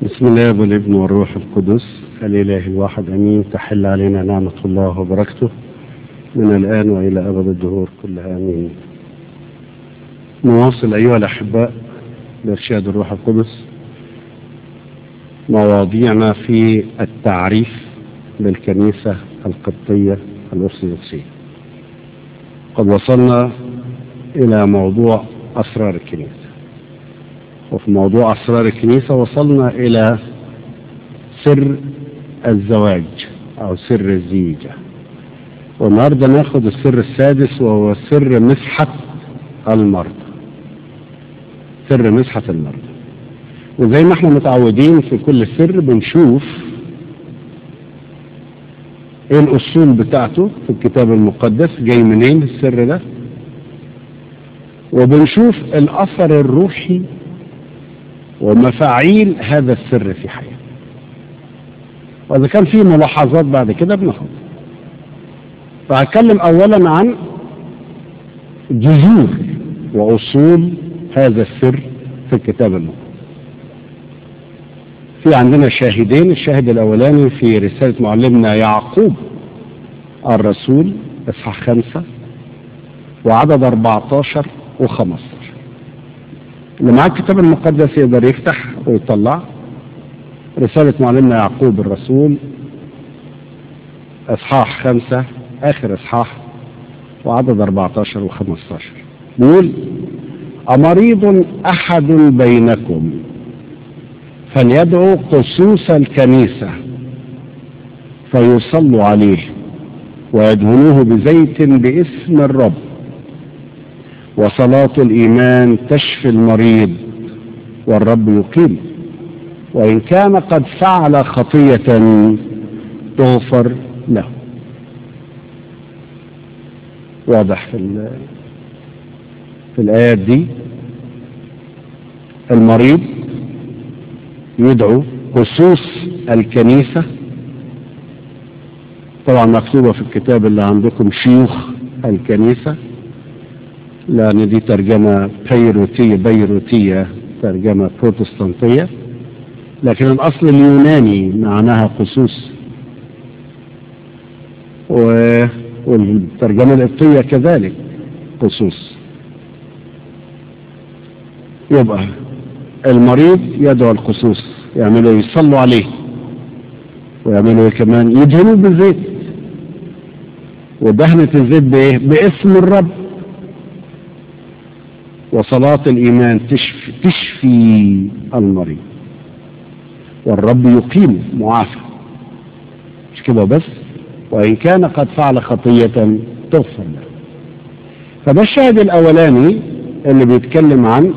بسم الله والابن والروح القدس الإله الواحد أمين تحل علينا نعمة الله وبركته من الآن وإلى أبد الدهور كلها أمين نواصل أيها الأحباء بإرشاد الروح القدس مواضيعنا في التعريف بالكنيسة القبطية الأرثوذكسية قد وصلنا إلى موضوع أسرار الكنيسة وفي موضوع أسرار الكنيسة وصلنا إلى سر الزواج أو سر الزيجة والنهاردة ناخد السر السادس وهو سر مسحة المرضى سر مسحة المرضى وزي ما احنا متعودين في كل سر بنشوف ايه الاصول بتاعته في الكتاب المقدس جاي منين السر ده وبنشوف الاثر الروحي ومفاعيل هذا السر في حياته واذا كان في ملاحظات بعد كده بناخد فهتكلم اولا عن جذور واصول هذا السر في الكتاب المقدس في عندنا شاهدين الشاهد الاولاني في رساله معلمنا يعقوب الرسول اصحاح خمسه وعدد 14 و15 اللي معاه الكتاب المقدس يقدر يفتح ويطلع رسالة معلمنا يعقوب الرسول اصحاح خمسة اخر اصحاح وعدد 14 و15 بيقول أمريض أحد بينكم فليدعو قصوص الكنيسة فيصلوا عليه ويدهنوه بزيت باسم الرب وصلاة الإيمان تشفي المريض والرب يقيم وإن كان قد فعل خطية تغفر له واضح في في الآيات دي المريض يدعو خصوص الكنيسة طبعا مكتوبة في الكتاب اللي عندكم شيوخ الكنيسة لأن دي ترجمة بيروتية بيروتية ترجمة بروتستانتية لكن الأصل اليوناني معناها خصوص و... والترجمة القبطية كذلك خصوص يبقى المريض يدعو الخصوص يعملوا يصلوا عليه ويعملوا كمان يدهنوه بالزيت ودهنة الزيت بايه؟ باسم الرب وصلاة الإيمان تشفي, تشفي المريض والرب يقيم معافى مش كده بس وإن كان قد فعل خطية تغفر له فده الشاهد الأولاني اللي بيتكلم عن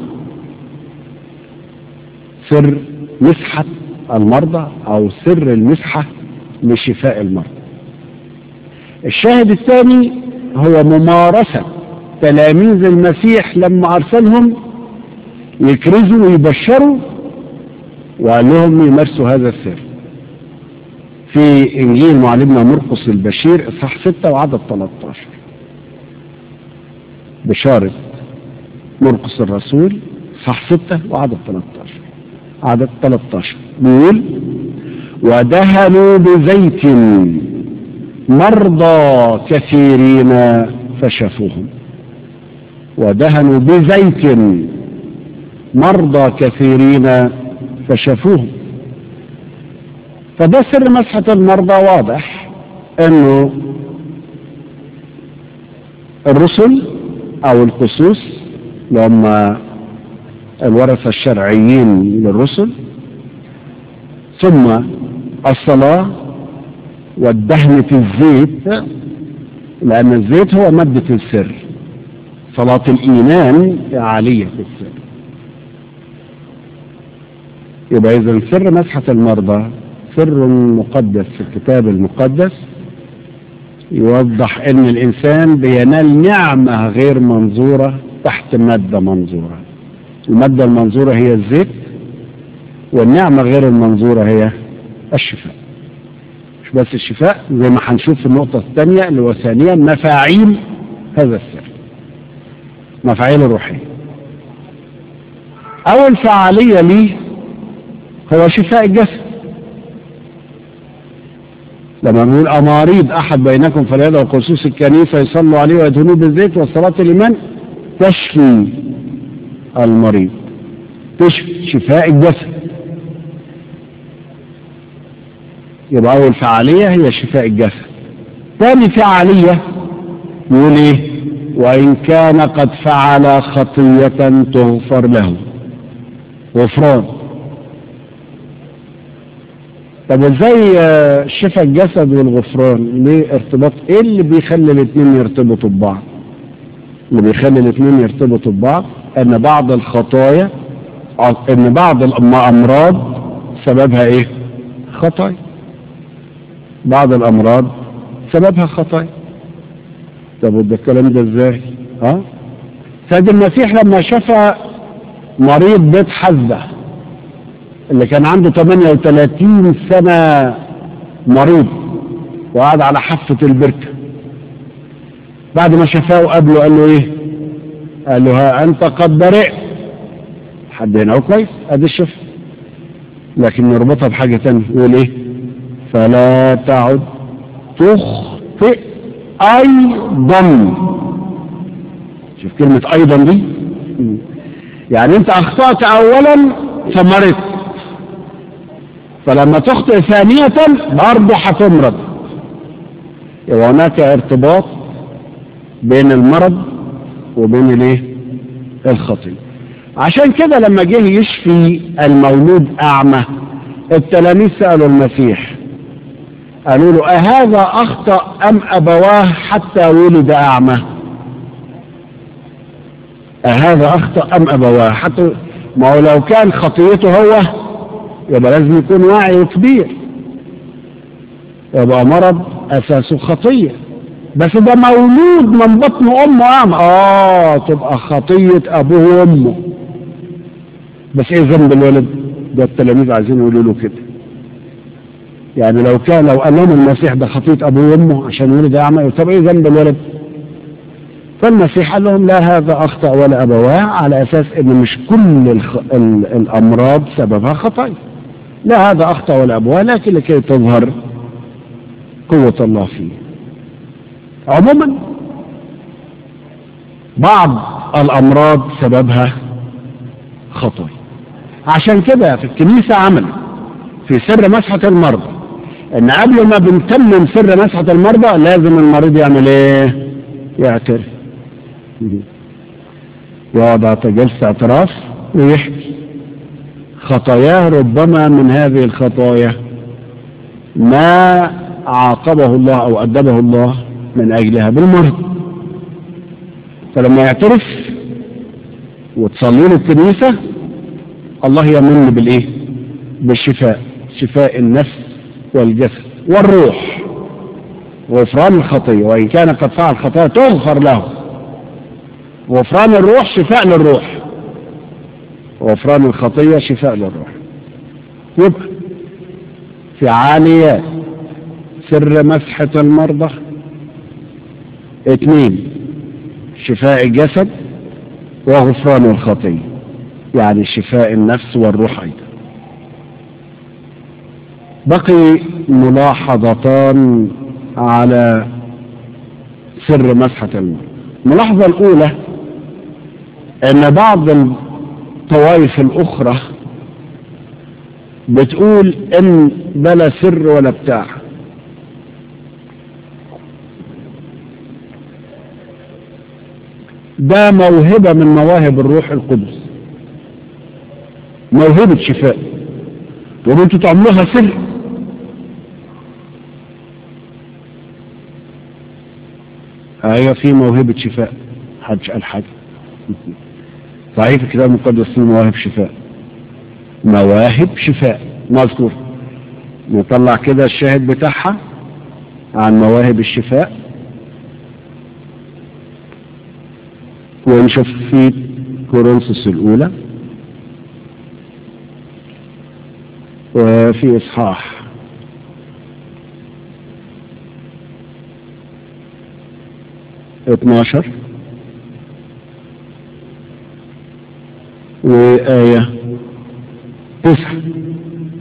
سر مسحة المرضى أو سر المسحة لشفاء المرضى الشاهد الثاني هو ممارسة تلاميذ المسيح لما أرسلهم يكرزوا ويبشروا وقال لهم يمارسوا هذا السر في إنجيل معلمنا مرقس البشير إصحاح 6 وعدد 13 بشارة مرقس الرسول إصحاح 6 وعدد 13 عدد 13 بيقول ودهنوا بزيت مرضى كثيرين فشفوهم ودهنوا بزيت مرضى كثيرين فشفوهم فده سر مسحة المرضى واضح انه الرسل او الخصوص لما الورثة الشرعيين للرسل ثم الصلاة والدهنة الزيت لأن الزيت هو مادة السر صلاة الإيمان عالية في السر يبقى إذا سر مسحة المرضى سر مقدس في الكتاب المقدس يوضح أن الإنسان بينال نعمة غير منظورة تحت مادة منظورة المادة المنظورة هي الزيت والنعمة غير المنظورة هي الشفاء مش بس الشفاء زي ما هنشوف في النقطة الثانية اللي هو ثانيا مفاعيل هذا السر مفاعيل الروحية أول فعالية ليه هو شفاء الجسد لما بنقول أماريض أحد بينكم فليدعو قصوص الكنيسة يصلوا عليه ويدهنوه بالزيت والصلاة الإيمان تشفي المريض تشفي شفاء الجسد يبقى أول فعالية هي شفاء الجسد ثاني فعالية يقول إيه وإن كان قد فعل خطية تغفر له غفران طب ازاي شفاء الجسد والغفران ليه ارتباط ايه اللي بيخلي الاثنين يرتبطوا ببعض اللي بيخلي الاثنين يرتبطوا ببعض ان بعض الخطايا ان بعض الامراض سببها ايه خطايا بعض الامراض سببها خطايا طب وده الكلام ده ازاي ها سيد المسيح لما شفى مريض بيت حزة اللي كان عنده 38 سنة مريض وقعد على حافة البركة بعد ما شفاه وقابله قال له ايه قال له ها انت قد برئت حد هنا كويس ادي الشفاء لكن نربطها بحاجة تانية يقول ايه فلا تعد تخطئ ايضا شوف كلمة ايضا دي يعني انت اخطأت اولا فمرضت فلما تخطئ ثانية برضه هتمرض يبقى هناك ارتباط بين المرض وبين الايه الخطيئة عشان كده لما جه يشفي المولود اعمى التلاميذ سألوا المسيح قالوا له أهذا أخطأ أم أبواه حتى ولد أعمى أهذا أخطأ أم أبواه حتى ما هو لو كان خطيته هو يبقى لازم يكون واعي وكبير يبقى مرض أساسه خطية بس ده مولود من بطن أمه أعمى آه تبقى خطية أبوه وأمه بس إيه ذنب الولد ده التلاميذ عايزين يقولوا له كده يعني لو كان لو قال لهم المسيح ده خطية أبوه وأمه عشان ولد أعمى طب إيه ذنب الولد؟ فالمسيح قال لهم لا هذا أخطأ ولا أبواه على أساس إن مش كل الخ... ال... الأمراض سببها خطأ لا هذا أخطأ ولا أبواه لكن لكي تظهر قوة الله فيه عموما بعض الأمراض سببها خطأ عشان كده في الكنيسة عمل في سر مسحة المرضى ان قبل ما بنتمم سر مسحة المرضى لازم المريض يعمل ايه يعترف يقعد على جلسة اعتراف ويحكي خطاياه ربما من هذه الخطايا ما عاقبه الله او ادبه الله من اجلها بالمرض فلما يعترف وتصلي له الكنيسة الله يمن بالايه بالشفاء شفاء النفس والجسد والروح غفران الخطية وإن كان قد فعل خطايا تغفر له غفران الروح شفاء للروح غفران الخطية شفاء للروح يبقى فعاليات سر مسحة المرضى اثنين شفاء الجسد وغفران الخطية يعني شفاء النفس والروح أيضا بقي ملاحظتان على سر مسحة المرء الملاحظة الأولى أن بعض الطوائف الأخرى بتقول إن بلا سر ولا بتاع ده موهبة من مواهب الروح القدس موهبة شفاء وانتوا تعملوها سر ايوه في موهبة شفاء حدش قال حاجة صحيح في الكتاب المقدس في مواهب شفاء مواهب شفاء مذكور نطلع كده الشاهد بتاعها عن مواهب الشفاء ونشوف في كورنثوس الأولى وفي إصحاح اتناشر وآية تسعة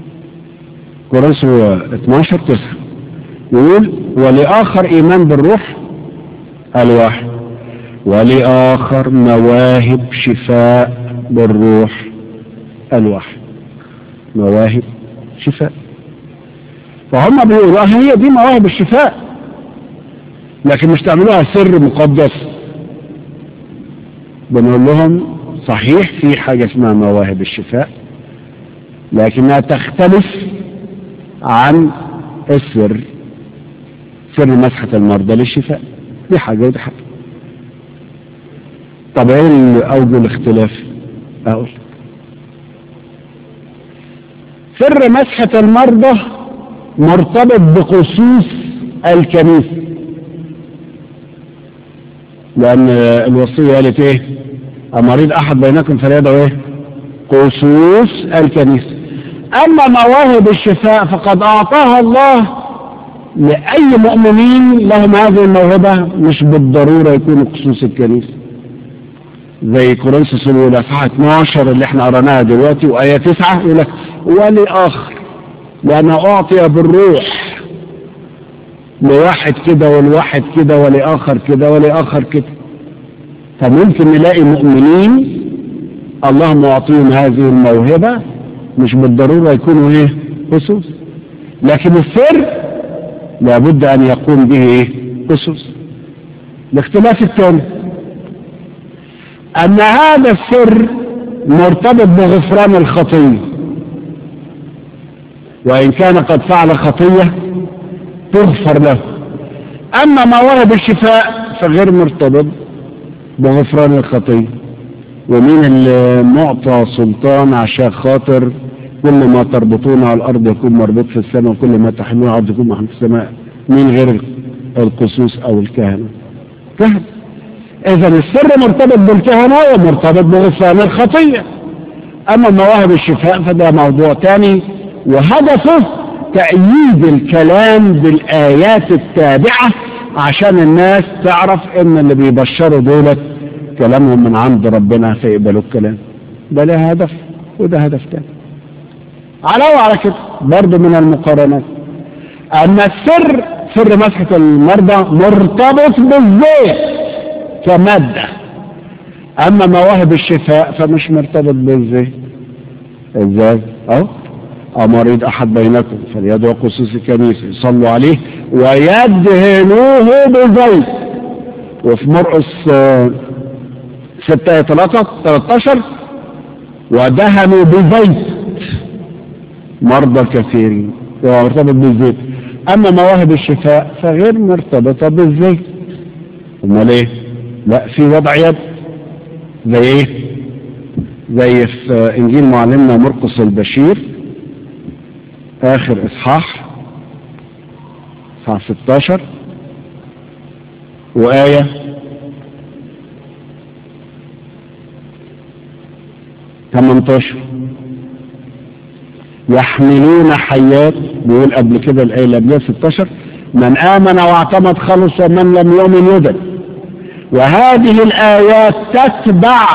كورنثوس 12 9 يقول ولآخر إيمان بالروح الواحد ولآخر مواهب شفاء بالروح الواحد مواهب شفاء فهم بيقولوا اه هي دي مواهب الشفاء لكن مش تعملوها سر مقدس بنقول لهم صحيح في حاجة اسمها مواهب الشفاء لكنها تختلف عن السر سر مسحة المرضى للشفاء دي حاجة ودي حاجة طب ايه اوجه الاختلاف اقول سر مسحة المرضى مرتبط بخصوص الكنيسة لأن الوصية قالت إيه؟ أمريض أحد بينكم فليدعو إيه؟ خصوص الكنيسة أما مواهب الشفاء فقد أعطاها الله لأي مؤمنين لهم هذه الموهبة مش بالضرورة يكونوا خصوص الكنيسة زي كورنثوس الأولى صح 12 اللي احنا قريناها دلوقتي وآية 9 يقول لك ولآخر لأنه أعطي بالروح لواحد كده ولواحد كده ولآخر كده ولآخر كده فممكن نلاقي مؤمنين الله معطيهم هذه الموهبة مش بالضرورة يكونوا ايه خصوص لكن السر لابد ان يقوم به ايه خصوص الاختلاف الثاني ان هذا السر مرتبط بغفران الخطيه وإن كان قد فعل خطية تغفر له أما مواهب الشفاء فغير مرتبط بغفران الخطية ومين اللي معطى سلطان عشان خاطر كل ما تربطون على الأرض يكون مربوط في السماء وكل ما تحملون على الأرض يكون محمول في السماء مين غير القصوص أو الكهنة كهنة إذا السر مرتبط بالكهنة ومرتبط بغفران الخطية أما مواهب الشفاء فده موضوع تاني وهدفه تأييد الكلام بالآيات التابعة عشان الناس تعرف ان اللي بيبشروا دولت كلامهم من عند ربنا فيقبلوا الكلام ده له هدف وده هدف تاني علاوة على كده برضه من المقارنات أن السر سر مسحة المرضى مرتبط بالزيت كمادة أما مواهب الشفاء فمش مرتبط بالزيت ازاي؟ أهو مريض أحد بينكم فليدعو قصوص الكنيسة يصلوا عليه ويدهنوه بزيت وفي مرقس ستة ثلاثة 13 ودهنوا بزيت مرضى كثيرين هو مرتبط بالزيت أما مواهب الشفاء فغير مرتبطة بالزيت أمال إيه؟ لا في وضع يد زي إيه؟ زي في إنجيل معلمنا مرقس البشير آخر إصحاح إصحاح 16 وآية ثمنتاشر يحملون حيات بيقول قبل كده الآية اللي قبلها 16 من آمن واعتمد خلص ومن لم يؤمن يدن وهذه الآيات تتبع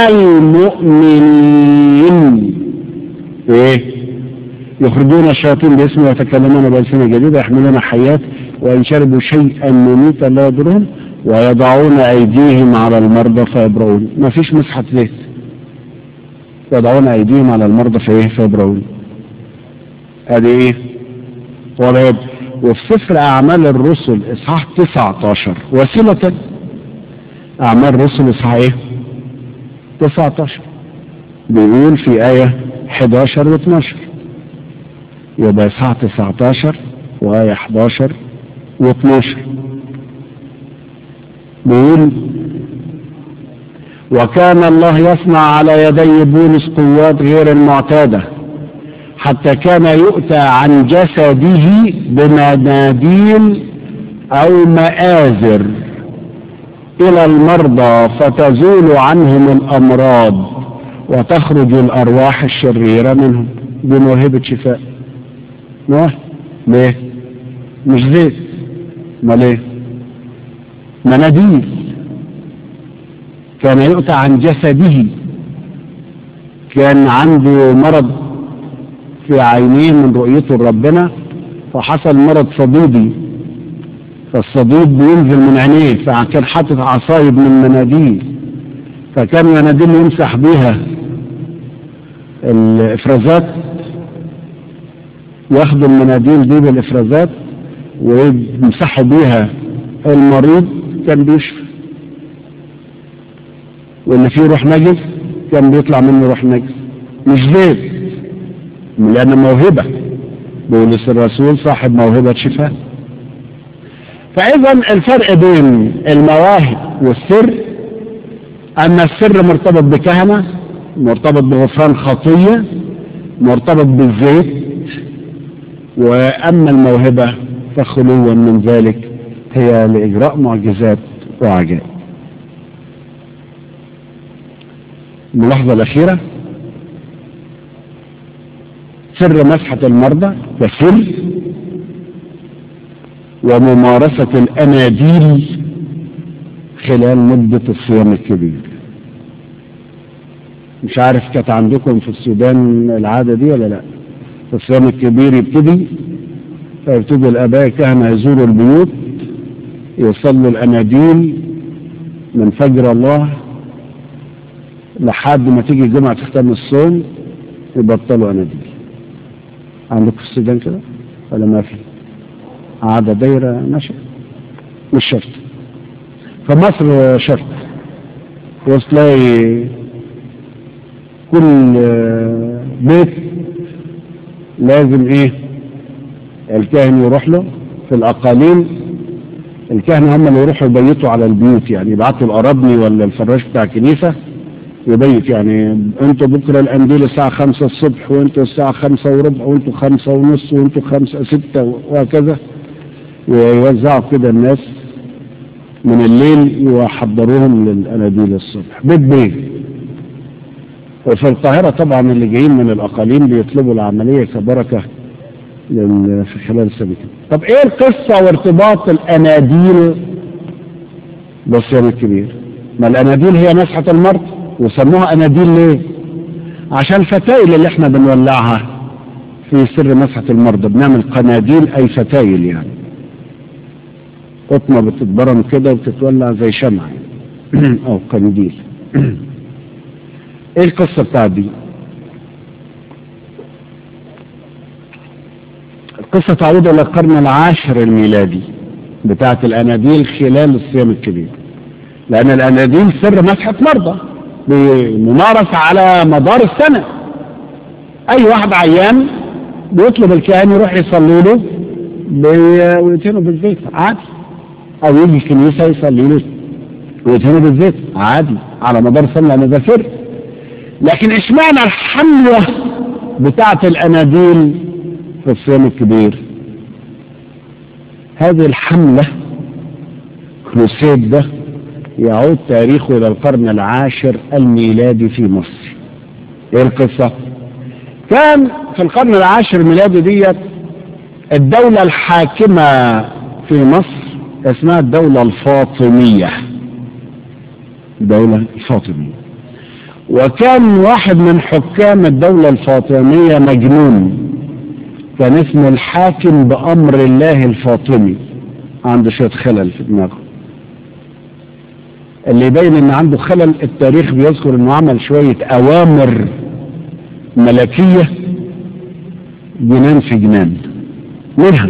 المؤمنين إيه؟ يخرجون الشياطين باسمه ويتكلمون بألسنة جديدة يحملون حيات وإن شربوا شيئا مميتا لا يضرهم ويضعون أيديهم على المرضى فيبرؤون ما فيش مسحة زيت يضعون أيديهم على المرضى فإيه فيبرؤون هذه إيه ولا وفي سفر أعمال الرسل إصحاح 19 وسيلة أعمال الرسل إصحاح إيه 19 بيقول في آية 11 و 12 يبقى إصحاح 19 وآية 11 و12 بيقول وكان الله يصنع على يدي بولس قوات غير المعتادة حتى كان يؤتى عن جسده بمناديل أو مآزر إلى المرضى فتزول عنهم الأمراض وتخرج الأرواح الشريرة منهم بموهبة شفاء موهب ليه؟ مش زيت ما ليه؟ مناديل كان يؤتى عن جسده كان عنده مرض في عينيه من رؤيته لربنا فحصل مرض صديدي فالصديد بينزل من عينيه فكان حاطط عصايب من مناديل فكان مناديل يمسح بيها الافرازات ياخدوا المناديل دي بالافرازات ويمسحوا بيها المريض كان بيشفى واللي فيه روح نجس كان بيطلع منه روح نجس مش زيت لأن موهبة بولس الرسول صاحب موهبة شفاء فإذا الفرق بين المواهب والسر أن السر مرتبط بكهنة مرتبط بغفران خطية مرتبط بالزيت وأما الموهبة فخلوا من ذلك هي لإجراء معجزات وعجائب الملاحظة الأخيرة سر مسحة المرضى وسر وممارسة الأناديل خلال مدة الصيام الكبير مش عارف كانت عندكم في السودان العادة دي ولا لا الصيام الكبير يبتدي فيبتدي الآباء كهنة يزوروا البيوت يصلوا الأناديل من فجر الله لحد ما تيجي الجمعة تختم الصوم يبطلوا أناديل عندكم في السودان كده ولا ما في عادة دايرة ماشية مش شرط فمصر شرط وتلاقي كل بيت لازم ايه الكاهن يروح له في الاقاليم الكهنة هم اللي يروحوا يبيتوا على البيوت يعني يبعتوا القرابني ولا الفراش بتاع الكنيسة يبيت يعني انتوا بكرة الانديل الساعة خمسة الصبح وانتوا الساعة خمسة وربع وانتوا خمسة ونص وانتوا خمسة ستة وهكذا ويوزعوا كده الناس من الليل يحضروهم للاناديل الصبح بيت بيت وفي القاهرة طبعا اللي جايين من الاقاليم بيطلبوا العملية كبركة في خلال السنة طب ايه القصة وارتباط الاناديل بالصيام الكبير ما الاناديل هي مسحة المرض وسموها اناديل ليه عشان الفتايل اللي احنا بنولعها في سر مسحة المرضى بنعمل قناديل اي فتايل يعني قطنة بتتبرم كده وبتتولع زي شمع يعني. او قنديل ايه القصة بتاعت دي القصة تعود الى القرن العاشر الميلادي بتاعت الاناديل خلال الصيام الكبير لان الاناديل سر مسحة مرضى بممارسة على مدار السنة اي واحد عيان بيطلب الكاهن يروح يصلي له ويتهنه بالزيت عادي او يجي الكنيسة يصلي له ويتهنه بالزيت عادي على مدار السنة لان ده سر لكن اشمعنى الحملة بتاعة الاناديل في الصيام الكبير هذه الحملة كروسيد ده يعود تاريخه إلى القرن العاشر الميلادي في مصر إيه القصة؟ كان في القرن العاشر الميلادي ديت الدولة الحاكمة في مصر اسمها الدولة الفاطمية الدولة الفاطمية وكان واحد من حكام الدولة الفاطمية مجنون كان اسمه الحاكم بأمر الله الفاطمي عنده شوية خلل في دماغه اللي يبين ان عنده خلل التاريخ بيذكر انه عمل شوية اوامر ملكية جنان في جنان منها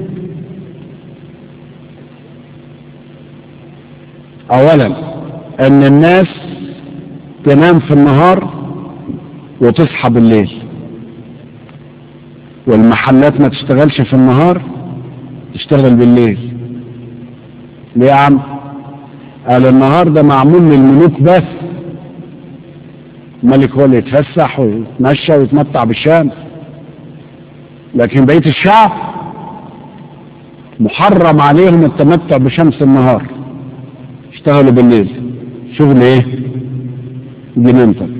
اولا ان الناس تنام في النهار وتصحى بالليل والمحلات ما تشتغلش في النهار تشتغل بالليل ليه يا عم قال النهار ده معمول للملوك بس الملك هو اللي يتفسح ويتمشى ويتمتع بالشمس لكن بقية الشعب محرم عليهم التمتع بشمس النهار اشتغلوا بالليل شغل ايه جنينتك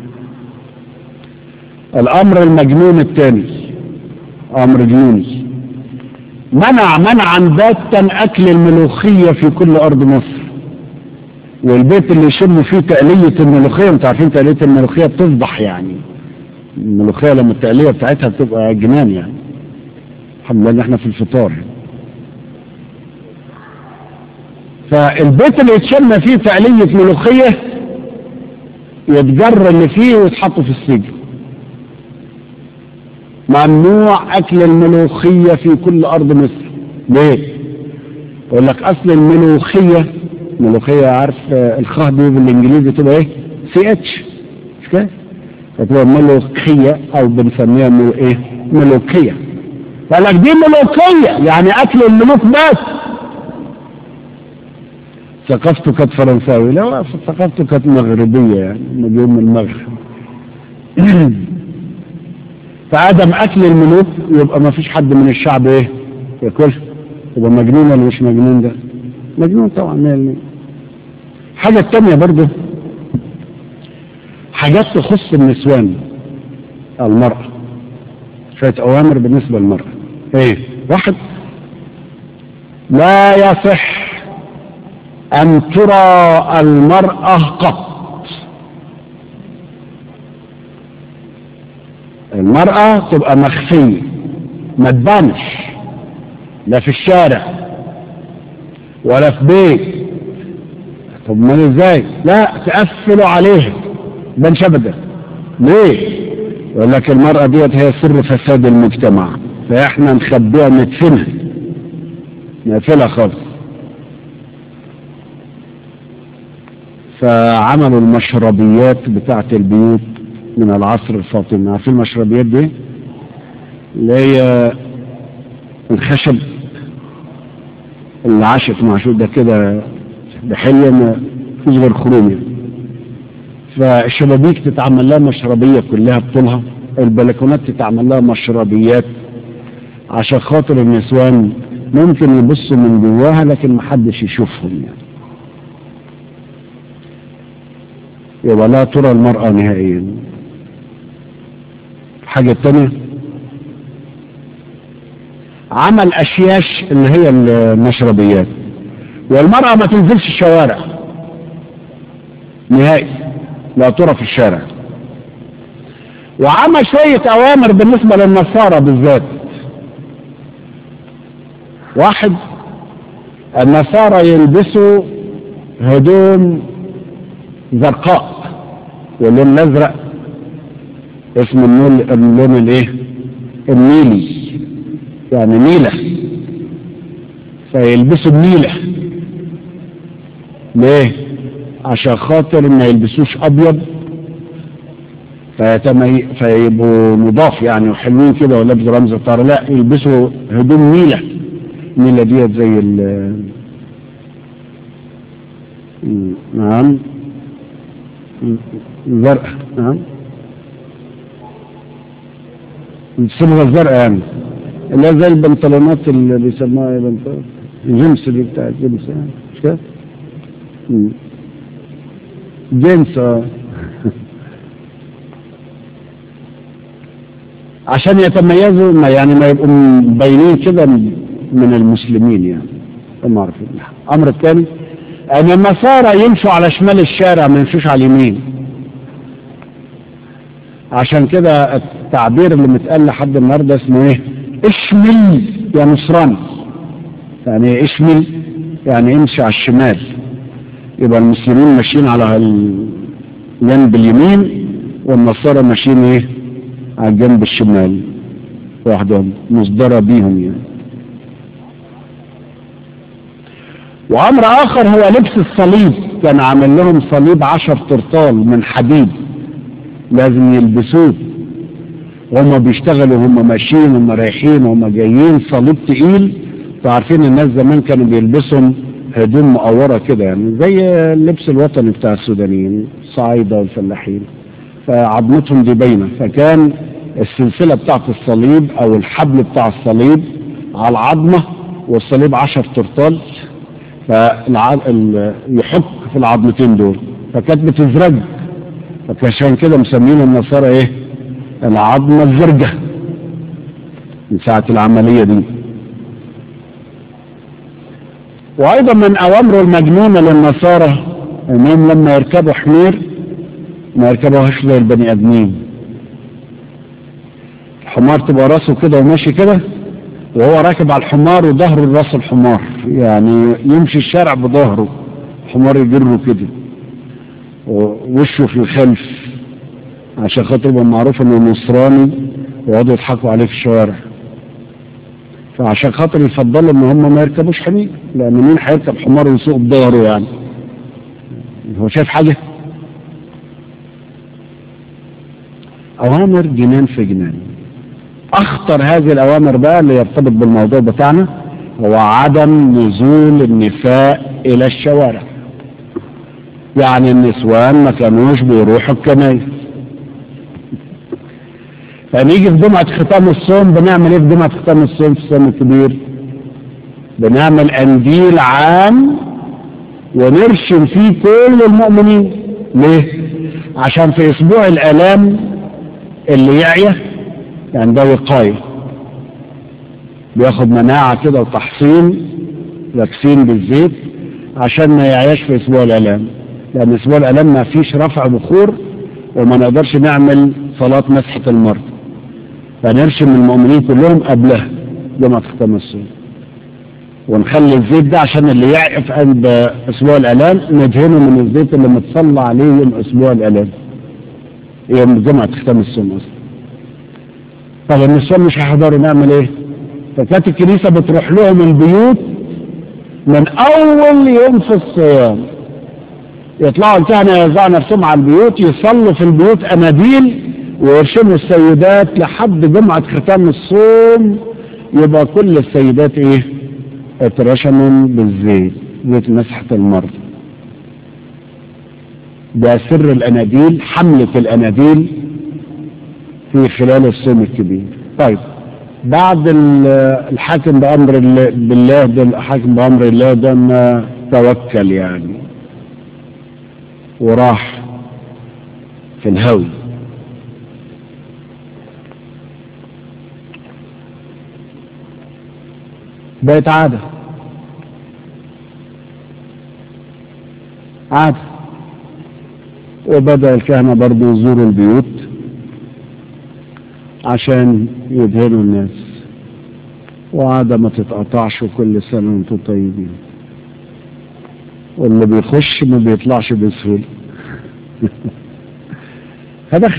الامر المجنون الثاني امر جنوني منع منعا باتا اكل الملوخية في كل ارض مصر والبيت اللي يشموا فيه تقلية الملوخية انتوا عارفين تقلية الملوخية بتصبح يعني الملوخية لما التقلية بتاعتها بتبقى جنان يعني الحمد لله ان احنا في الفطار فالبيت اللي يتشم فيه تقلية ملوخية يتجر اللي فيه ويتحط في السجن ممنوع اكل الملوخية في كل ارض مصر ليه يقول لك اصل الملوخية ملوخية عارف الخاء دي بالانجليزي تبقى ايه سي اتش مش كده فتبقى ملوخية او بنسميها ملو ايه ملوكية قال لك دي ملوكية يعني اكل الملوك بس ثقافته كانت فرنساوي لا ثقافته كانت مغربية يعني جاي من المغرب فعدم اكل الملوك يبقى ما فيش حد من الشعب ايه ياكل يبقى مجنون ولا مش مجنون ده مجنون طبعا مية حاجة التانية برضه حاجات تخص النسوان المرأة شوية أوامر بالنسبة للمرأة ايه واحد لا يصح أن ترى المرأة قط المرأة تبقى مخفية ما تبانش لا في الشارع ولا في بيت طب ما ازاي لا تقفلوا عليها بنش ابدا ليه يقول لك المرأة ديت هي سر فساد المجتمع فاحنا نخبيها ندفنها نقفلها خالص فعملوا المشربيات بتاعت البيوت من العصر الفاطمي عارفين المشربيات دي اللي هي الخشب اللي عاشت معشوق ده كده بحلية ما فيش غير خروم يعني فالشبابيك تتعمل لها مشربية كلها بطولها البلكونات تتعمل لها مشربيات عشان خاطر النسوان ممكن يبصوا من جواها لكن محدش يشوفهم يعني يبقى لا ترى المرأة نهائيا الحاجة الثانية عمل أشياش اللي هي المشربيات والمرأة ما تنزلش الشوارع نهائي لا ترى في الشارع وعمل شوية أوامر بالنسبة للنصارى بالذات واحد النصارى يلبسوا هدوم زرقاء واللون الازرق اسمه اللون اللون الايه النيلي يعني نيلة فيلبسوا النيلة ليه عشان خاطر ما يلبسوش ابيض فيتمي... فيبقوا نضاف يعني وحلوين كده ولابس رمز الطار لا يلبسوا هدوم نيلة نيلة ديت زي ال نعم زرقاء نعم الصبغة الزرقاء يعني اللي هي زي البنطلونات اللي بيسموها ايه بنطلون الجنس اللي بتاع الجنس يعني مش كده؟ جنس اه عشان يتميزوا ما يعني ما يبقوا مبينين كده من المسلمين يعني هم عارفين الامر الثاني ان النصارى يمشوا على شمال الشارع ما يمشوش على اليمين عشان كده التعبير اللي متقال لحد النهارده اسمه ايه اشمل يا نصراني يعني اشمل يعني امشي على الشمال يبقى المسلمين ماشيين على الجنب اليمين والنصارى ماشيين ايه على الجنب الشمال وحدهم مصدرة بيهم يعني وامر اخر هو لبس الصليب كان عامل لهم صليب عشر ترطال من حديد لازم يلبسوه وهم بيشتغلوا هم ماشيين هم رايحين هم جايين صليب تقيل عارفين الناس زمان كانوا بيلبسهم هدوم مقورة كده يعني زي اللبس الوطني بتاع السودانيين الصعايدة والفلاحين فعظمتهم دي باينة فكان السلسلة بتاعت الصليب او الحبل بتاع الصليب على العظمة والصليب عشر ترطال فيحك في العظمتين دول فكانت بتزرج فعشان كده مسمين النصارى ايه العظمة الزرجة من ساعة العملية دي وايضا من اوامره المجنونة للنصارى انهم لما يركبوا حمير ما يركبوهاش زي البني ادمين حمار تبقى راسه كده وماشي كده وهو راكب على الحمار وظهره لراس الحمار يعني يمشي الشارع بظهره الحمار يجره كده ووشه في الخلف عشان خاطر يبقى معروف انه نصراني ويقعدوا يضحكوا عليه في الشوارع فعشان خاطر يفضلوا ان هم ما يركبوش حمير لان مين هيركب حمار ويسوق بظهره يعني هو شايف حاجه اوامر جنان في جنان اخطر هذه الاوامر بقى اللي يرتبط بالموضوع بتاعنا هو عدم نزول النساء الى الشوارع يعني النسوان ما كانوش بيروحوا الكنايس فنيجي في جمعة ختام الصوم بنعمل ايه في جمعة ختام الصوم في الصوم الكبير بنعمل قنديل عام ونرشم فيه كل المؤمنين ليه عشان في اسبوع الالام اللي يعيا يعني ده وقاية بياخد مناعة كده وتحصين فاكسين بالزيت عشان ما يعياش في اسبوع الالام لان اسبوع الالام ما فيش رفع بخور وما نقدرش نعمل صلاة مسحة المرض فنرشم المؤمنين كلهم قبلها جمعة ختام الصوم ونخلي الزيت ده عشان اللي يعي في قلب اسبوع الالام ندهنه من الزيت اللي متصلى عليه يوم اسبوع الالام يوم جمعة ختام الصوم اصلا طب النسوان مش هيحضروا نعمل ايه فكانت الكنيسة بتروح لهم البيوت من اول يوم في الصيام يطلعوا الكهنة يوزعوا نفسهم على البيوت يصلوا في البيوت اناديل ويرشموا السيدات لحد جمعة ختام الصوم يبقى كل السيدات ايه اترشموا بالزيت زيت مسحة المرض ده سر الاناديل حملة الاناديل في خلال الصوم الكبير طيب بعد الحاكم بأمر الله بالله ده الحاكم بأمر الله ده ما توكل يعني وراح في الهوي بقت عادة عادة وبدأ الكهنة برضه يزوروا البيوت عشان يدهنوا الناس وعادة ما تتقطعش كل سنة وانتم طيبين واللي بيخش ما بيطلعش بسهولة فدخل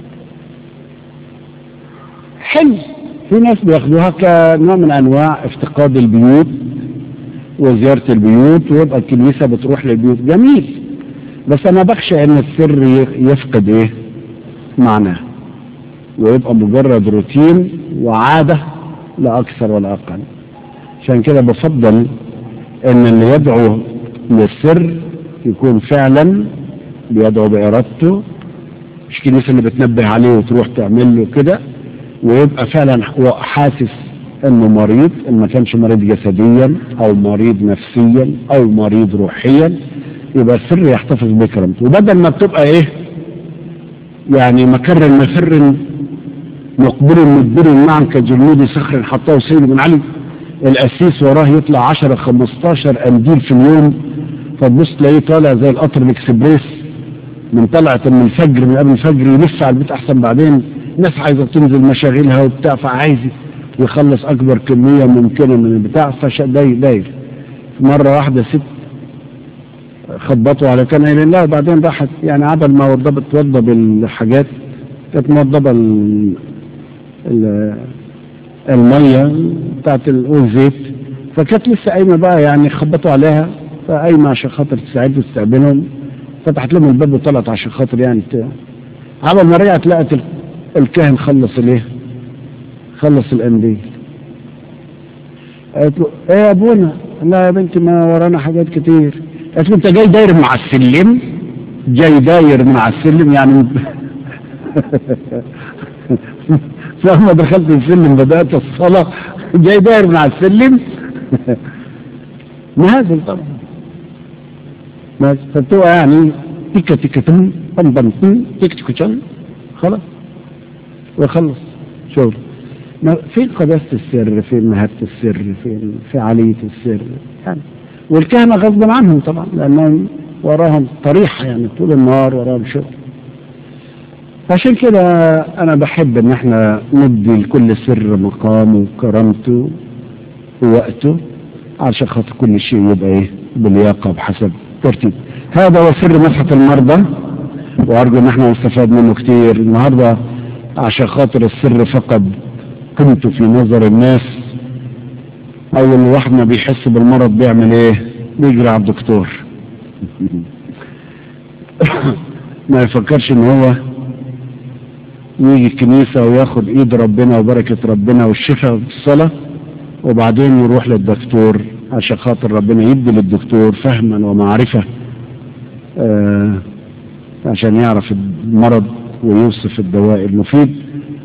حلو في ناس بياخدوها كنوع من انواع افتقاد البيوت وزيارة البيوت ويبقى الكنيسة بتروح للبيوت جميل بس انا بخشى ان السر يفقد ايه معناه ويبقى مجرد روتين وعادة لا اكثر ولا اقل عشان كده بفضل ان اللي يدعو للسر يكون فعلا بيدعو بارادته مش كنيسة اللي بتنبه عليه وتروح تعمل له كده ويبقى فعلا هو حاسس انه مريض ان ما كانش مريض جسديا او مريض نفسيا او مريض روحيا يبقى السر يحتفظ بكرامته وبدل ما بتبقى ايه يعني مكر مفر مقبل مدبر معا كجلود صخر حطاه سيد بن علي القسيس وراه يطلع 10 15 قنديل في اليوم فتبص تلاقيه طالع زي القطر الاكسبريس من طلعت من الفجر من قبل الفجر يلف على البيت احسن بعدين ناس عايزه تنزل مشاغلها وبتاع فعايز يخلص اكبر كميه ممكنه من البتاع فداير داير مره واحده ست خبطوا على كان قايلين لها وبعدين راحت يعني عبل ما وضبت توضب الحاجات كانت موضبه الميه بتاعت والزيت فكانت لسه قايمه بقى يعني خبطوا عليها فقايمه عشان خاطر تساعدهم تستقبلهم فتحت لهم الباب وطلعت عشان خاطر يعني عبل ما رجعت لقت الكاهن خلص الايه خلص القنديل قالت له ايه يا ابونا لا يا بنتي ما ورانا حاجات كتير قالت له انت جاي داير مع السلم جاي داير مع السلم يعني لما دخلت السلم بدأت الصلاة جاي داير مع السلم نازل طبعا فبتبقى يعني تيكا تيكا تم طم طم تم تيك تيك تم خلاص وخلص شغل فين قداسة السر فين مهابة السر فين فعالية السر يعني والكهنة غصبا عنهم طبعا لأنهم وراهم طريحة يعني طول النهار وراهم شغل عشان كده انا بحب ان احنا ندي لكل سر مقامه وكرامته ووقته عشان خاطر كل شيء يبقى ايه بلياقه بحسب ترتيب هذا هو سر مسحه المرضى وارجو ان احنا نستفاد منه كتير النهارده عشان خاطر السر فقد قيمته في نظر الناس اول واحد ما بيحس بالمرض بيعمل ايه بيجري على الدكتور ما يفكرش ان هو يجي الكنيسة وياخد ايد ربنا وبركة ربنا والشفاء بالصلاة وبعدين يروح للدكتور عشان خاطر ربنا يدي للدكتور فهما ومعرفة آه عشان يعرف المرض ويوصف الدواء المفيد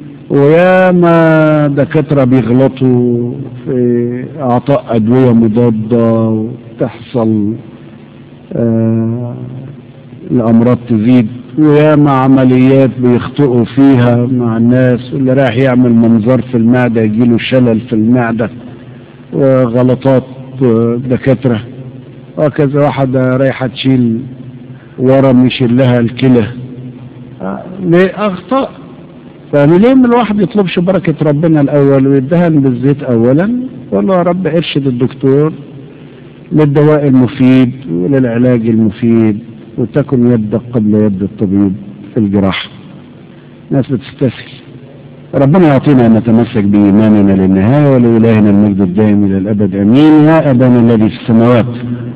وياما دكاترة بيغلطوا في اعطاء ادوية مضادة وتحصل آه الامراض تزيد وياما عمليات بيخطئوا فيها مع الناس واللي رايح يعمل منظار في المعدة يجيله شلل في المعدة وغلطات دكاترة وكذا واحدة رايحة تشيل ورم يشيل لها الكلى ليه أخطاء فليه من الواحد يطلبش بركة ربنا الأول ويدهن بالزيت أولا والله يا رب ارشد الدكتور للدواء المفيد وللعلاج المفيد وتكن يدك قبل يد الطبيب في الجراحة ناس بتستسهل ربنا يعطينا أن نتمسك بإيماننا للنهاية ولإلهنا المجد الدائم إلى الأبد أمين يا أبانا الذي في السماوات